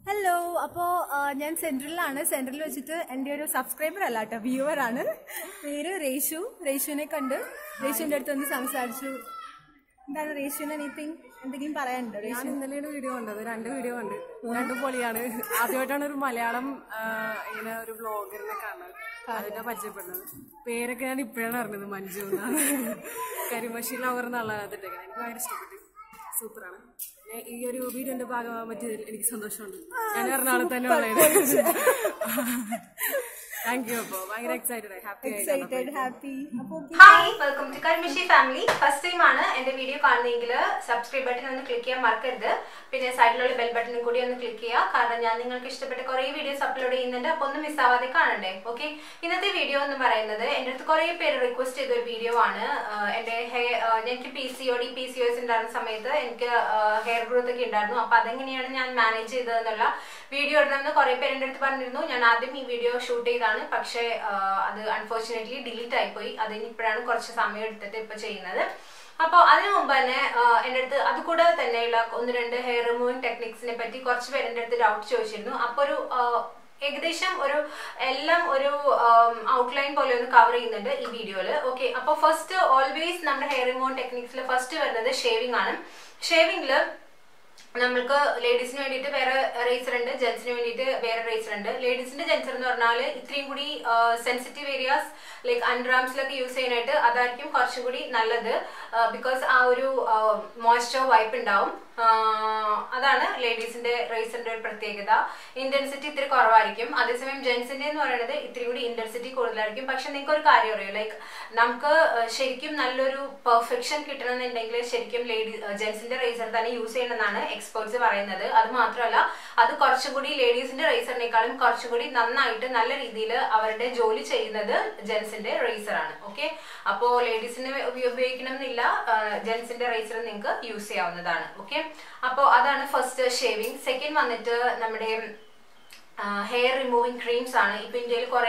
hello അപ്പോ ആ, ഞാൻ സെൻട്രലിലാണ് സെൻട്രലിൽ വെച്ചിട്ട് എൻ്റെ ഒരു സബ്സ്ക്രൈബർ അല്ല കേട്ടോ വ്യൂവർ ആണ് പേര് റേഷു റേഷുവിനെ കണ്ട് റേഷുവിന്റെ അടുത്ത് ഒന്ന് സംസാരിച്ചു എന്താണ് റേഷുവിന് എനിത്തിങ് എന്തെങ്കിലും പറയാനുണ്ടോ ഞാൻ റേഷു ഇന്നലെയാണ് വീഡിയോ കണ്ടത് രണ്ട് വീഡിയോ കണ്ട് രണ്ടും പൊളിയാണ് ആദ്യമായിട്ടാണ് ഒരു മലയാളം ആ, ഇങ്ങനെ ഒരു വ്ളോഗറിനെ കാണുന്നത് അതിനെ പരിചയപ്പെടുന്നത് പേരൊക്കെ ഞാൻ ഇപ്പോഴാണ് അറിഞ്ഞത് മഞ്ജു എന്നാണ് കരിമഷി ലവർ എന്നുള്ള അതിട്ടേക്കുന്നത് എനിക്ക് ഭയങ്കര ഇഷ്ടപ്പെട്ടു സൂപ്പറാണ് പിന്നെ ഈ ഒരു വീഡിയോന്റെ ഭാഗമാകാൻ പറ്റിയതിൽ എനിക്ക് സന്തോഷമുണ്ട് ഞാൻ എറണാകുളത്ത് തന്നെ ഉള്ളത് താങ്ക് യു അപ്പോ ഭയങ്കര എക്സൈറ്റഡ് ഹാപ്പി ആയി എക്സൈറ്റഡ് ഹാപ്പി അപ്പോ hi welcome to Karmishi family first time ആണ് എന്റെ വീഡിയോ കാണുന്നതെങ്കിൽ സബ്സ്ക്രൈബ് ബട്ടൺ ഒന്ന് ക്ലിക്ക് ചെയ്യാൻ മറക്കരുത് പിന്നെ സൈഡിലുള്ള ബെൽ ബട്ടണും കൂടി ഒന്ന് ക്ലിക്ക് ചെയ്യുക കാരണം ഞാൻ നിങ്ങൾക്ക് ഇഷ്ടപ്പെട്ട കുറേ വീഡിയോസ് അപ്ലോഡ് ചെയ്യുന്നുണ്ട് അപ്പോൾ ഒന്നും മിസ്സാവാതെ കാണണ്ടേ ഓക്കെ ഇന്നത്തെ വീഡിയോ എന്ന് പറയുന്നത് എൻ്റെ അടുത്ത് കുറേ പേര് റിക്വസ്റ്റ് ചെയ്ത ഒരു വീഡിയോ ആണ് ആഹ് എൻ്റെ ഹെയർ എനിക്ക് P C O D P C O S ഉണ്ടായിരുന്ന സമയത്ത് എനിക്ക് ഹെയർ ഗ്രോത്ത് ഒക്കെ ഉണ്ടായിരുന്നു അപ്പോൾ അതെങ്ങനെയാണ് ഞാൻ മാനേജ് ചെയ്തതെന്നുള്ള വീഡിയോ ഇടണമെന്ന് കുറേ പേര് എൻ്റെ അടുത്ത് പറഞ്ഞിരുന്നു ഞാൻ ആദ്യം ഈ വീഡിയോ ഷൂട്ട് ചെയ്താണ് പക്ഷേ ആഹ് അത് അൺഫോർച്ചുനേറ്റ്ലി ഡിലീറ്റ് ആയിപ്പോയി അതിന് ഇപ്പോഴാണ് കുറച്ച് സമയം എടുത്തിട്ട് ഇപ്പൊ ചെയ്യുന്നത് അപ്പോൾ അതിനു മുമ്പ് തന്നെ ആഹ് എൻ്റെ അടുത്ത് അത് കൂടെ തന്നെയുള്ള ഒന്ന് രണ്ട് ഹെയർ റിമൂവിങ് ടെക്നിക്സിനെ പറ്റി കുറച്ച് പേര് എൻ്റെ അടുത്ത് ഡൗട്ട് ചോദിച്ചിരുന്നു അപ്പോൾ ഒരു ആഹ് ഏകദേശം ഒരു എല്ലാം ഒരു ഔട്ട്ലൈൻ പോലെ ഒന്ന് കവർ ചെയ്യുന്നുണ്ട് ഈ വീഡിയോയിൽ ഓക്കെ അപ്പോൾ ഫസ്റ്റ് ഓൾവേസ് നമ്മുടെ ഹെയർ റിമൂവ് ടെക്നിക്സിൽ ഫസ്റ്റ് വരുന്നത് ഷേവിംഗ് ആണ് ഷേവിംഗിൽ നമ്മൾക്ക് ലേഡീസിന് വേണ്ടിയിട്ട് വേറെ റേസർ ഉണ്ട് ജെൻസിന് വേണ്ടിയിട്ട് വേറെ റേസർ ഉണ്ട് ലേഡീസിന്റെ ജെൻസർ എന്ന് പറഞ്ഞാൽ ഇത്രയും കൂടി സെൻസിറ്റീവ് ഏരിയാസ് ലൈക്ക് അൺഡ്രാംസിലൊക്കെ യൂസ് ചെയ്യാനായിട്ട് അതായിരിക്കും കുറച്ചും കൂടി നല്ലത് ബിക്കോസ് ആ ഒരു മോയ്സ്ചർ വൈപ്പ് ഉണ്ടാവും ആഹ് അതാണ് ലേഡീസിന്റെ റേസറിന്റെ ഒരു പ്രത്യേകത ഇന്റൻസിറ്റി ഇത്തിരി കുറവായിരിക്കും അതേസമയം ജെൻസിന്റെ എന്ന് പറയുന്നത് ഇത്തിരി കൂടി ഇന്റൻസിറ്റി കൂടുതലായിരിക്കും പക്ഷെ നിങ്ങൾക്ക് ഒരു കാര്യം അറിയോ ലൈക്ക് നമുക്ക് ആഹ് ശരിക്കും നല്ലൊരു പെർഫെക്ഷൻ കിട്ടണമെന്നുണ്ടെങ്കിൽ ശരിക്കും ലേഡി ജെൻസിന്റെ റേസർ തന്നെ യൂസ് ചെയ്യണമെന്നാണ് എക്സ്പേർട്സ് പറയുന്നത് അത് മാത്രമല്ല അത് കുറച്ചും കൂടി ലേഡീസിന്റെ റേസറിനേക്കാളും കുറച്ചും കൂടി നന്നായിട്ട് നല്ല രീതിയിൽ അവരുടെ ജോലി ചെയ്യുന്നത് ജെൻസിന്റെ റേസർ ആണ് ഓക്കെ അപ്പോ ലേഡീസിന് ഉപയോഗിക്കണം എന്നില്ല ജെൻസിന്റെ റേസർ നിങ്ങൾക്ക് യൂസ് ചെയ്യാവുന്നതാണ് ഓക്കെ അപ്പോൾ അതാണ് ഫസ്റ്റ് ഷേവിങ് സെക്കൻഡ് വന്നിട്ട് നമ്മുടെ ഹെയർ റിമൂവിങ് ക്രീംസ് ആണ് ഇപ്പൊ ഇന്ത്യയിൽ കുറെ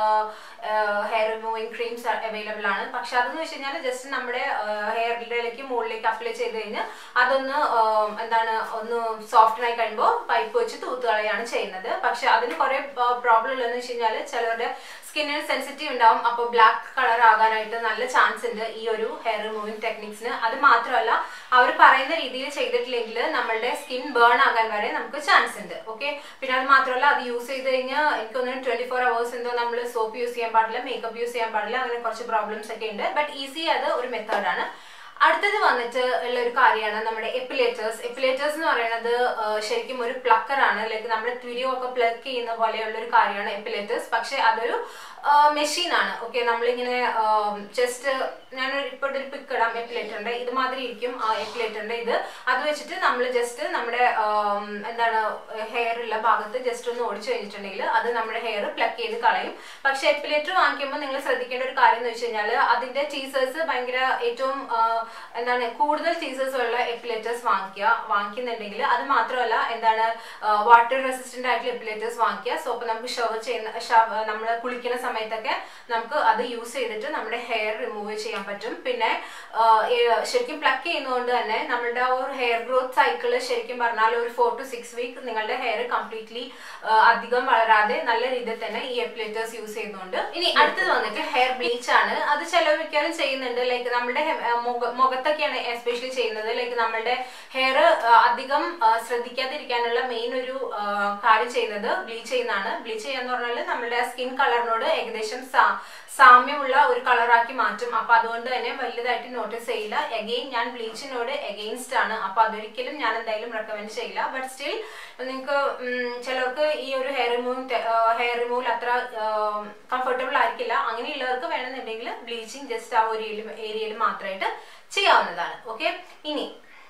ഹെയർ റിമൂവിങ് ക്രീംസ് അവൈലബിൾ ആണ് പക്ഷെ അതെന്ന് വെച്ച് കഴിഞ്ഞാൽ ജസ്റ്റ് നമ്മുടെ ഹെയറിലേക്ക് മുകളിലേക്ക് അപ്ലൈ ചെയ്ത് കഴിഞ്ഞ് അതൊന്ന് ആഹ് എന്താണ് ഒന്ന് സോഫ്റ്റ് ആയി കഴിയുമ്പോൾ പൈപ്പ് വെച്ച് തൂത്ത് കളയാണ് ചെയ്യുന്നത് പക്ഷെ അതിന് കുറെ പ്രോബ്ലം ഉള്ളതെന്ന് വെച്ച് കഴിഞ്ഞാൽ ചിലരുടെ സ്കിന്നിന് സെൻസിറ്റീവ് ഉണ്ടാവും അപ്പോൾ ബ്ലാക്ക് കളർ ആകാനായിട്ട് നല്ല ചാൻസ് ഉണ്ട് ഈ ഒരു ഹെയർ റിമൂവിങ് ടെക്നിക്സിന് അത് മാത്രമല്ല അവർ പറയുന്ന രീതിയിൽ ചെയ്തിട്ടില്ലെങ്കിൽ നമ്മളുടെ സ്കിൻ ബേൺ ആകാൻ വരെ നമുക്ക് ചാൻസ് ഉണ്ട് ഓക്കെ പിന്നെ അത് മാത്രമല്ല അത് യൂസ് ചെയ്ത് കഴിഞ്ഞാൽ എനിക്ക് തോന്നുന്നു ട്വന്റി ഫോർ അവേഴ്സ് എന്തോ നമ്മൾ സോപ്പ് യൂസ് ചെയ്യാൻ പാടില്ല മേക്കപ്പ് യൂസ് ചെയ്യാൻ പാടില്ല അങ്ങനെ കുറച്ച് പ്രോബ്ലംസ് ഒക്കെ ഉണ്ട് ബട്ട് ഈസി അത് ഒരു മെത്തേഡാണ് അടുത്തത് വന്നിട്ട് ഉള്ള ഒരു കാര്യമാണ് നമ്മുടെ എപ്പിലേറ്റേഴ്സ് എപ്പിലേറ്റേഴ്സ് എന്ന് പറയുന്നത് ആ, ശരിക്കും ഒരു പ്ലക്കർ ആണ് ലൈക്ക് നമ്മുടെ തുരിയോ ഒക്കെ പ്ലക്ക് ചെയ്യുന്ന പോലെയുള്ള ഒരു കാര്യമാണ് എപ്പിലേറ്റേഴ്സ് പക്ഷെ അതൊരു മെഷീൻ ആണ് ഓക്കെ നമ്മളിങ്ങനെ ജസ്റ്റ് ഞാൻ ഇപ്പോൾ ഒരു പിക്ക് ഇടാം എപ്പിലേറ്ററിന്റെ ഇത് മാതിരി ഇരിക്കും ആ എപ്പിലേറ്ററിന്റെ ഇത് അത് വെച്ചിട്ട് നമ്മൾ ജസ്റ്റ് നമ്മുടെ ആം, എന്താണ് ഹെയർ ഉള്ള ഭാഗത്ത് ജസ്റ്റ് ഒന്ന് ഓടിച്ചു കഴിഞ്ഞിട്ടുണ്ടെങ്കിൽ അത് നമ്മുടെ ഹെയർ പ്ലക്ക് ചെയ്ത് കളയും പക്ഷെ എപ്പിലേറ്റർ വാങ്ങിക്കുമ്പോൾ നിങ്ങൾ ശ്രദ്ധിക്കേണ്ട ഒരു കാര്യം എന്ന് വെച്ച് കഴിഞ്ഞാൽ അതിന്റെ ടീസേഴ്സ് ഭയങ്കര ഏറ്റവും ആ, എന്താണ് കൂടുതൽ ടീസേഴ്സ് ഉള്ള എപ്പിലേറ്റേഴ്സ് വാങ്ങിക്കുക വാങ്ങിക്കുന്നുണ്ടെങ്കിൽ അത് മാത്രമല്ല എന്താണ് വാട്ടർ റെസിസ്റ്റന്റ് ആയിട്ടുള്ള എപ്പിലേറ്റേഴ്സ് വാങ്ങിക്കുക സോ അപ്പൊ നമുക്ക് ഷവർ ചെയ്യുന്ന നമ്മൾ കുളിക്കുന്ന സമയത്തൊക്കെ നമുക്ക് അത് യൂസ് ചെയ്തിട്ട് നമ്മുടെ ഹെയർ റിമൂവ് ചെയ്യാൻ പറ്റും പിന്നെ ആ, ഏ- ശരിക്കും പ്ലക്ക് ചെയ്യുന്നതുകൊണ്ട് തന്നെ നമ്മളുടെ ആ ഒരു ഹെയർ ഗ്രോത്ത് സൈക്കിള് ശരിക്കും പറഞ്ഞാൽ ഒരു ഫോർ ടു സിക്സ് വീക്ക് നിങ്ങളുടെ ഹെയർ കംപ്ലീറ്റ്ലി അധികം വളരാതെ നല്ല രീതിയിൽ തന്നെ ഈ എപ്പിലേറ്റേഴ്സ് യൂസ് ചെയ്യുന്നുണ്ട് ഇനി അടുത്തത് വന്നിട്ട് ഹെയർ ബ്ലീച്ച് ആണ് അത് ചില മിക്കവാറും ചെയ്യുന്നുണ്ട് ലൈക്ക് നമ്മുടെ ഹെ- ആ, മുഖ- മുഖത്തൊക്കെയാണ് എസ്പെഷ്യലി ചെയ്യുന്നത് ലൈക്ക് നമ്മളുടെ ഹെയർ അധികം ആ, ശ്രദ്ധിക്കാതിരിക്കാനുള്ള മെയിൻ ഒരു ആ, കാര്യം ചെയ്യുന്നത് ബ്ലീച്ച് ചെയ്യുന്നതാണ് ബ്ലീച്ച് ചെയ്യാന്ന് പറഞ്ഞാൽ നമ്മുടെ സ്കിൻ കളറിനോട് ഏകദേശം സാ- സാമ്യമുള്ള ഒരു കളറാക്കി മാറ്റും അപ്പൊ അതുകൊണ്ട് തന്നെ വലുതായിട്ട് നോട്ടീസ് ചെയ്യില്ല എഗെയിൻ ഞാൻ ബ്ലീച്ചിനോട് എഗെയിൻസ്റ്റ് ആണ് അപ്പൊ അതൊരിക്കലും ഞാൻ എന്തായാലും റെക്കമെൻഡ് ചെയ്യില്ല ബട്ട് സ്റ്റിൽ നിങ്ങൾക്ക് ചിലർക്ക് ഈ ഒരു ഹെയർ റിമൂവ് ഹെയർ റിമൂവൽ അത്ര കംഫർട്ടബിൾ ആയിരിക്കില്ല അങ്ങനെയുള്ളവർക്ക് വേണമെന്നുണ്ടെങ്കിൽ ബ്ലീച്ചിങ് ജസ്റ്റ് ആ ഒരു ഏരിയയിൽ മാത്രമായിട്ട് ചെയ്യാവുന്നതാണ് ഓക്കെ ഇനി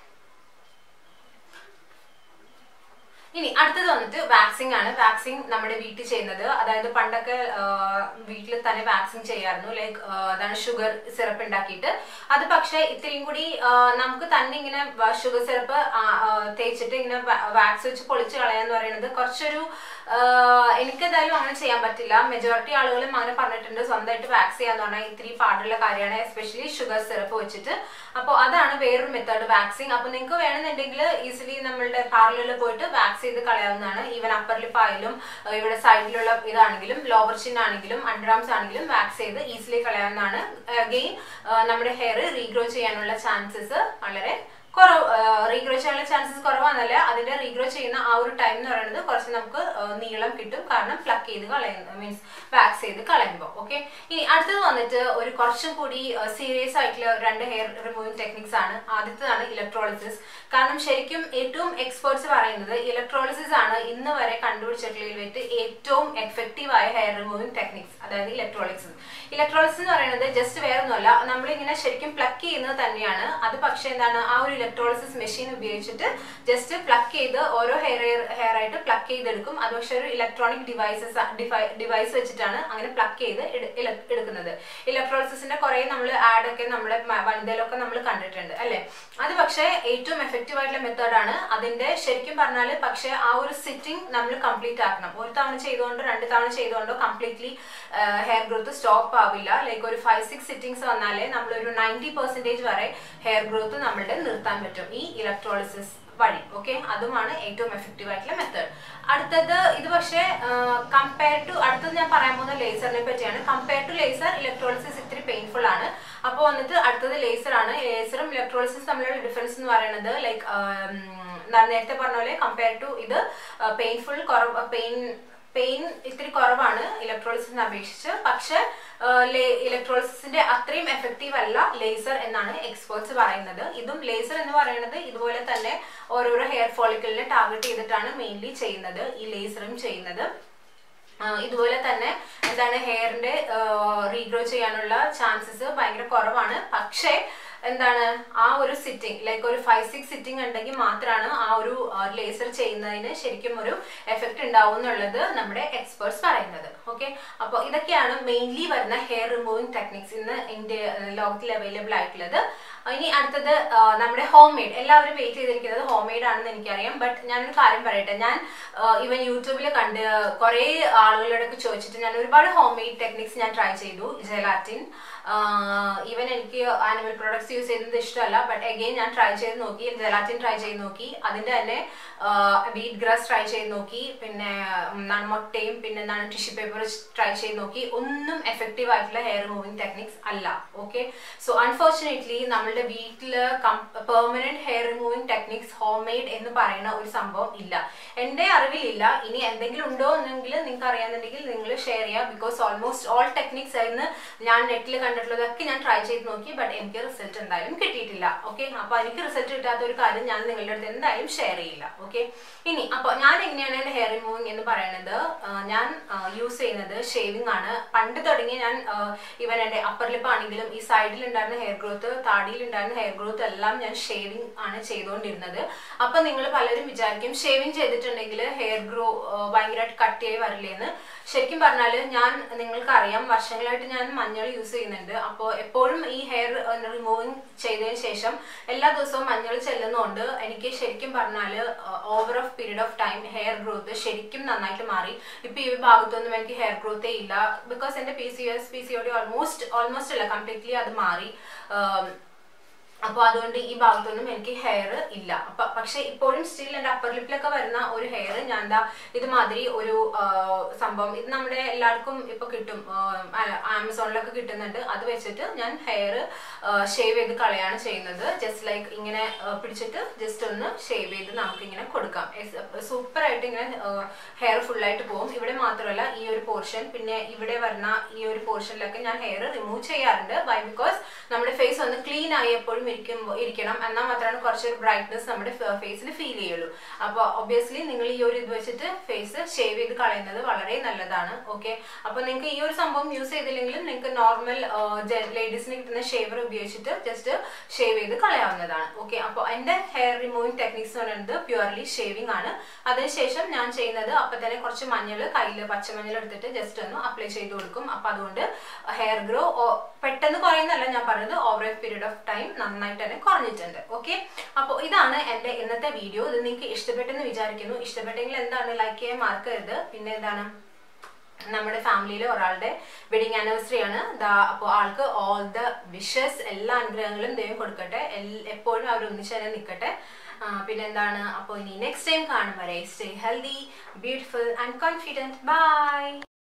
ഇനി അടുത്തത് വന്നിട്ട് വാക്സിംഗ് ആണ് വാക്സിംഗ് നമ്മുടെ വീട്ടിൽ ചെയ്യുന്നത് അതായത് പണ്ടൊക്കെ വീട്ടിൽ തന്നെ വാക്സിംഗ് ചെയ്യായിരുന്നു ലൈക്ക് അതാണ് ഷുഗർ സിറപ്പ് ഉണ്ടാക്കിയിട്ട് അത് പക്ഷേ ഇത്രയും കൂടി ആ, നമുക്ക് തന്നെ ഇങ്ങനെ ഷുഗർ സിറപ്പ് തേച്ചിട്ട് ഇങ്ങനെ വാക്സ് വെച്ച് പൊളിച്ച് കളയാന്ന് പറയുന്നത് കുറച്ചൊരു ആ, എനിക്ക് എന്തായാലും അങ്ങനെ ചെയ്യാൻ പറ്റില്ല മെജോറിറ്റി ആളുകളും അങ്ങനെ പറഞ്ഞിട്ടുണ്ട് സ്വന്തമായിട്ട് വാക്സ് ചെയ്യാന്ന് പറഞ്ഞാൽ ഇത്തിരി പാടുള്ള കാര്യമാണ് എസ്പെഷ്യലി ഷുഗർ സിറപ്പ് വെച്ചിട്ട് അപ്പോൾ അതാണ് വേറൊരു മെത്തേഡ് വാക്സിങ് അപ്പോൾ നിങ്ങൾക്ക് വേണമെന്നുണ്ടെങ്കിൽ ഈസിലി നമ്മളുടെ പാർലറിൽ പോയിട്ട് വാക്സ് ചെയ്ത് കളയാവുന്നതാണ് ഈവൻ അപ്പർ ലിപ്പ് ആയാലും ഏഹ് ഇവിടെ സൈഡിലുള്ള ഇതാണെങ്കിലും ലോവർ ചിൻ ആണെങ്കിലും അണ്ടർആംസ് ആണെങ്കിലും വാക്സ് ചെയ്ത് ഈസിലി കളയാവുന്നതാണ് അഗെയിൻ നമ്മുടെ ഹെയർ റീഗ്രോ ചെയ്യാനുള്ള ചാൻസസ് വളരെ കുറവ് റീഗ്രോ ചെയ്യാനുള്ള ചാൻസസ് കുറവാന്നല്ല അതിന്റെ റീഗ്രോ ചെയ്യുന്ന ആ ഒരു ടൈം എന്ന് പറയുന്നത് കുറച്ച് നമുക്ക് ആ, നീളം കിട്ടും കാരണം പ്ലക്ക് ചെയ്ത് കളയുന്ന മീൻസ് വാക്സ് ചെയ്ത് കളയുമ്പോൾ ഓക്കെ ഇനി അടുത്തത് വന്നിട്ട് ഒരു കുറച്ചും കൂടി സീരിയസ് ആയിട്ടുള്ള രണ്ട് ഹെയർ റിമൂവിങ് ടെക്നിക്സ് ആണ് ആദ്യത്തേതാണ് ഇലക്ട്രോളിസിസ് കാരണം ശരിക്കും ഏറ്റവും എക്സ്പേർട്സ് പറയുന്നത് ഇലക്ട്രോളിസിസ് ആണ് ഇന്ന് വരെ കണ്ടുപിടിച്ചിട്ടുള്ളതിൽ വെച്ച് ഏറ്റവും എഫക്റ്റീവ് ആയ ഹെയർ റിമൂവിങ് ടെക്നിക്സ് അതായത് ഇലക്ട്രോളിസിസ് ഇലക്ട്രോളിസിസ് എന്ന് പറയുന്നത് ജസ്റ്റ് വേറെ ഒന്നുമല്ല നമ്മളിങ്ങനെ ശരിക്കും പ്ലക്ക് ചെയ്യുന്നത് തന്നെയാണ് അത് പക്ഷേ എന്താണ് ആ ഒരു ഇലക്ട്രോളിസിസ് മെഷീൻ ഉപയോഗിച്ചിട്ട് ജസ്റ്റ് പ്ലക്ക് ചെയ്ത് ഓരോ ഹെയർ ഹെയർ ആയിട്ട് പ്ലക്ക് ചെയ്തെടുക്കും അത് പക്ഷേ ഒരു ഇലക്ട്രോണിക് ഡിവൈസസ് ഡിവൈസ് വെച്ചിട്ടാണ് അങ്ങനെ പ്ലക്ക് ചെയ്ത് എടു- ഇല- എടുക്കുന്നത് ഇലക്ട്രോളിസിന്റെ കുറെ നമ്മൾ ആഡ് ഒക്കെ നമ്മുടെ മ- വനിതയിലൊക്കെ നമ്മൾ കണ്ടിട്ടുണ്ട് അല്ലെ അത് പക്ഷേ ഏറ്റവും എഫക്റ്റീവ് ആയിട്ടുള്ള മെത്തേഡാണ് അതിന്റെ ശരിക്കും പറഞ്ഞാൽ പക്ഷേ ആ ഒരു സിറ്റിംഗ് നമ്മൾ കംപ്ലീറ്റ് ആക്കണം ഒരു തവണ ചെയ്തുകൊണ്ടോ രണ്ട് തവണ ചെയ്തുകൊണ്ടോ കംപ്ലീറ്റ്ലി ഹെയർ ഗ്രോത്ത് സ്റ്റോപ്പ് ആവില്ല ലൈക്ക് ഒരു ഫൈവ് സിക്സ് സിറ്റിംഗ്സ് വന്നാലേ നമ്മൾ ഒരു നയൻറ്റി പെർസെന്റേജ് വരെ ഹെയർ ഗ്രോത്ത് നമ്മളുടെ നിർത്താൻ പറ്റും ഈ ഇലക്ട്രോളിസിസ് വഴി ഓക്കെ അതുമാണ് ഏറ്റവും എഫക്റ്റീവ് ആയിട്ടുള്ള മെത്തേഡ് അടുത്തത് ഇത് പക്ഷേ കമ്പയർ ടു അടുത്തത് ഞാൻ പറയാൻ പോകുന്ന ലേസറിനെ പറ്റിയാണ് കമ്പയർ ടു ലേസർ ഇലക്ട്രോളിസിസ് ഇത്തിരി പെയിൻഫുൾ ആണ് അപ്പോൾ വന്നിട്ട് അടുത്തത് ലേസർ ആണ് ലേസറും ഇലക്ട്രോളിസിസ് തമ്മിലുള്ള ഡിഫറൻസ് എന്ന് പറയുന്നത് ലൈക്ക് നേരത്തെ പറഞ്ഞ പോലെ കമ്പയർ ടു ഇത് പെയിൻഫുൾ കുറവ് പെയിൻ പെയിൻ ഇത്തിരി കുറവാണ് ഇലക്ട്രോളിസിസിനെ അപേക്ഷിച്ച് പക്ഷെ ഇലക്ട്രോളിസിന്റെ അത്രയും എഫക്റ്റീവ് അല്ല ലേസർ എന്നാണ് എക്സ്പേർട്സ് പറയുന്നത് ഇതും ലേസർ എന്ന് പറയുന്നത് ഇതുപോലെ തന്നെ ഓരോരോ ഹെയർ ഫോളിക്കലിനെ ടാർഗറ്റ് ചെയ്തിട്ടാണ് മെയിൻലി ചെയ്യുന്നത് ഈ ലേസറും ചെയ്യുന്നത് ആ, ഇതുപോലെ തന്നെ എന്താണ് ഹെയറിന്റെ റീഗ്രോ ചെയ്യാനുള്ള ചാൻസസ് ഭയങ്കര കുറവാണ് പക്ഷേ എന്താണ് ആ ഒരു സിറ്റിംഗ് ലൈക്ക് ഒരു ഫൈവ് സിക്സ് സിറ്റിംഗ് ഉണ്ടെങ്കിൽ മാത്രമാണ് ആ ഒരു ലേസർ ചെയ്യുന്നതിന് ശരിക്കും ഒരു എഫക്റ്റ് ഉണ്ടാവും എന്നുള്ളത് നമ്മുടെ എക്സ്പേർട്സ് പറയുന്നത് ഓക്കെ അപ്പോൾ ഇതൊക്കെയാണ് മെയിൻലി വരുന്ന ഹെയർ റിമൂവിങ് ടെക്നിക്സ് ഇന്ന് ഇന്ത്യ ലോകത്തിൽ അവൈലബിൾ ആയിട്ടുള്ളത് ഇനി അടുത്തത് ആ, നമ്മുടെ ഹോം മെയ്ഡ് എല്ലാവരും വെയിറ്റ് ചെയ്തിരിക്കുന്നത് ഹോം മെയ്ഡ് ആണെന്ന് എനിക്കറിയാം ബട്ട് ഞാനൊരു കാര്യം പറയട്ടെ ഞാൻ ഇവൻ യൂട്യൂബിൽ കണ്ട് കുറേ ആളുകളോടൊക്കെ ചോദിച്ചിട്ട് ഞാൻ ഒരുപാട് ഹോം മെയ്ഡ് ടെക്നിക്സ് ഞാൻ ട്രൈ ചെയ്തു ജെലാറ്റിൻ ഈവൻ എനിക്ക് ആനിമൽ പ്രോഡക്ട്സ് യൂസ് ചെയ്യുന്നത് ഇഷ്ടമല്ല ബട്ട് അഗെയിൻ ഞാൻ ട്രൈ ചെയ്ത് നോക്കി ജെലാറ്റിൻ ട്രൈ ചെയ്ത് നോക്കി അതിന്റെ തന്നെ വീറ്റ് ഗ്രാസ് ട്രൈ ചെയ്ത് നോക്കി പിന്നെ എന്താണ് മുട്ടയും പിന്നെ എന്താണ് ടിഷ്യൂ പേപ്പർ ട്രൈ ചെയ്ത് നോക്കി ഒന്നും എഫക്റ്റീവ് ആയിട്ടുള്ള ഹെയർ റിമൂവിങ് ടെക്നിക്സ് അല്ല ഓക്കെ സോ അൺഫോർച്ചുനേറ്റ്ലി നമ്മളുടെ വീട്ടില് permanent hair removing techniques home made എന്ന് പറയുന്ന ഒരു സംഭവം ഇല്ല എന്റെ അറിവിലില്ല ഇനി എന്തെങ്കിലും ഉണ്ടോ എന്നെങ്കിൽ നിങ്ങൾക്ക് അറിയാന്നുണ്ടെങ്കിൽ നിങ്ങൾ ഷെയർ ചെയ്യുക ബിക്കോസ് ഓൾമോസ്റ്റ് ഓൾ ടെക്നിക്സ് ആയിരുന്നു ഞാൻ നെറ്റിൽ കണ്ടിട്ടുള്ളതൊക്കെ ഞാൻ ട്രൈ ചെയ്ത് നോക്കി ബട്ട് എനിക്ക് റിസൾട്ട് എന്തായാലും കിട്ടിയിട്ടില്ല ഓക്കെ അപ്പൊ എനിക്ക് റിസൾട്ട് കിട്ടാത്ത ഒരു കാര്യം ഞാൻ നിങ്ങളുടെ അടുത്ത് എന്തായാലും ഷെയർ ചെയ്യില്ല ഓക്കെ ഇനി അപ്പൊ ഞാൻ എങ്ങനെയാണ് എന്റെ ഹെയർ റിമൂവിങ് എന്ന് പറയുന്നത് ആ, ഞാൻ യൂസ് ചെയ്യുന്നത് ഷേവിംഗ് ആണ് പണ്ട് തുടങ്ങി ഞാൻ ഇവൻ എന്റെ അപ്പർ ലിപ്പ് ആണെങ്കിലും ഈ സൈഡിൽ ഉണ്ടായിരുന്ന ഹെയർ ഗ്രോത്ത് താടിയിൽ ഉണ്ടായിരുന്ന ഹെയർ ഗ്രോത്ത് എല്ലാം ഞാൻ ഷേവിംഗ് ആണ് ചെയ്തുകൊണ്ടിരുന്നത് അപ്പൊ നിങ്ങൾ പലരും വിചാരിക്കും ഷേവിംഗ് ചെയ്തിട്ടുണ്ടെങ്കിൽ ഹെയർ ഗ്രോ ഭയങ്കരമായിട്ട് കട്ടിയായി വരില്ലേന്ന് ശരിക്കും പറഞ്ഞാൽ ഞാൻ നിങ്ങൾക്ക് അറിയാം വർഷങ്ങളായിട്ട് ഞാൻ മഞ്ഞൾ യൂസ് ചെയ്യുന്നുണ്ട് അപ്പോൾ എപ്പോഴും ഈ ഹെയർ റിമൂവിങ് ചെയ്തതിന് ശേഷം എല്ലാ ദിവസവും മഞ്ഞൾ ചെല്ലുന്നതുകൊണ്ട് എനിക്ക് ശരിക്കും പറഞ്ഞാൽ over of period of time hair growth ശരിക്കും നന്നായിട്ട് മാറി ഇപ്പൊ ഈ ഭാഗത്തൊന്നും എനിക്ക് ഹെയർ ഗ്രോത്തേ ഇല്ല ബിക്കോസ് എന്റെ P C S P C O D almost almost അല്ല കംപ്ലീറ്റ്ലി അത് മാറി ആം, അപ്പോൾ അതുകൊണ്ട് ഈ ഭാഗത്തൊന്നും എനിക്ക് ഹെയർ ഇല്ല അപ്പൊ പക്ഷെ ഇപ്പോഴും സ്റ്റിൽ എൻ്റെ അപ്പർ ലിപ്പിലൊക്കെ വരുന്ന ഒരു ഹെയർ ഞാൻ എന്താ ഇതുമാതിരി ഒരു ആ, സംഭവം ഇത് നമ്മുടെ എല്ലാവർക്കും ഇപ്പൊ കിട്ടും ആ, ആമസോണിലൊക്കെ കിട്ടുന്നുണ്ട് അത് വെച്ചിട്ട് ഞാൻ ഹെയർ ഷേവ് ചെയ്ത് കളയാണ് ചെയ്യുന്നത് ജസ്റ്റ് ലൈക്ക് ഇങ്ങനെ ആ, പിടിച്ചിട്ട് ജസ്റ്റ് ഒന്ന് ഷേവ് ചെയ്ത് നമുക്ക് ഇങ്ങനെ കൊടുക്കാം സൂപ്പർ ആയിട്ട് ഇങ്ങനെ ഹെയർ ഫുള്ളായിട്ട് പോകും ഇവിടെ മാത്രമല്ല ഈ ഒരു പോർഷൻ പിന്നെ ഇവിടെ വരുന്ന ഈ ഒരു പോർഷനിലൊക്കെ ഞാൻ ഹെയർ റിമൂവ് ചെയ്യാറുണ്ട് വൈ ബിക്കോസ് നമ്മുടെ ഫേസ് ഒന്ന് ക്ലീൻ ആയി എപ്പോഴും ഇരിക്കുമ്പോൾ ഇരിക്കണം എന്നാൽ മാത്രമാണ് കുറച്ചൊരു ബ്രൈറ്റ്നസ് നമ്മുടെ ഫേസിൽ ഫീൽ ചെയ്യുള്ളൂ അപ്പോൾ ഒബ്വിയസ്ലി നിങ്ങൾ ഈ ഒരു ഇത് വെച്ചിട്ട് ഫേസ് ഷേവ് ചെയ്ത് കളയുന്നത് വളരെ നല്ലതാണ് ഓക്കെ അപ്പോൾ നിങ്ങൾക്ക് ഈ ഒരു സംഭവം യൂസ് ചെയ്തില്ലെങ്കിലും നിങ്ങൾക്ക് നോർമൽ ലേഡീസിന് കിട്ടുന്ന ഷേവർ ഉപയോഗിച്ചിട്ട് ജസ്റ്റ് ഷേവ് ചെയ്ത് കളയാവുന്നതാണ് ഓക്കെ അപ്പോൾ എൻ്റെ ഹെയർ റിമൂവിങ് ടെക്നിക്സ് എന്ന് പറയുന്നത് പ്യുവർലി ഷേവിംഗ് ആണ് അതിനുശേഷം ഞാൻ ചെയ്യുന്നത് അപ്പം തന്നെ കുറച്ച് മഞ്ഞൾ കയ്യിൽ പച്ചമഞ്ഞൾ എടുത്തിട്ട് ജസ്റ്റ് ഒന്ന് അപ്ലൈ ചെയ്ത് കൊടുക്കും അപ്പം അതുകൊണ്ട് ഹെയർ ഗ്രോ പെട്ടെന്ന് കുറയുന്നല്ല ഞാൻ പറഞ്ഞത് over a period of time നന്നായിട്ട് തന്നെ കുറഞ്ഞിട്ടുണ്ട് ഓക്കെ അപ്പോൾ ഇതാണ് എൻ്റെ ഇന്നത്തെ വീഡിയോ ഇത് നിങ്ങൾക്ക് ഇഷ്ടപ്പെട്ടെന്ന് വിചാരിക്കുന്നു ഇഷ്ടപ്പെട്ടെങ്കിൽ എന്താണ് ലൈക്ക് ചെയ്യാൻ മറക്കരുത് പിന്നെ എന്താണ് നമ്മുടെ ഫാമിലിയിൽ ഒരാളുടെ വെഡിങ് ആനിവേഴ്സറി ആണ് ദാ അപ്പോൾ ആൾക്ക് ഓൾ ദ വിഷസ് എല്ലാ അനുഗ്രഹങ്ങളും ദൈവം കൊടുക്കട്ടെ എൽ- എപ്പോഴും അവർ ഒന്നിച്ചു തന്നെ നിൽക്കട്ടെ പിന്നെന്താണ് അപ്പോൾ ഇനി നെക്സ്റ്റ് ടൈം കാണും വരെ stay healthy beautiful and confident by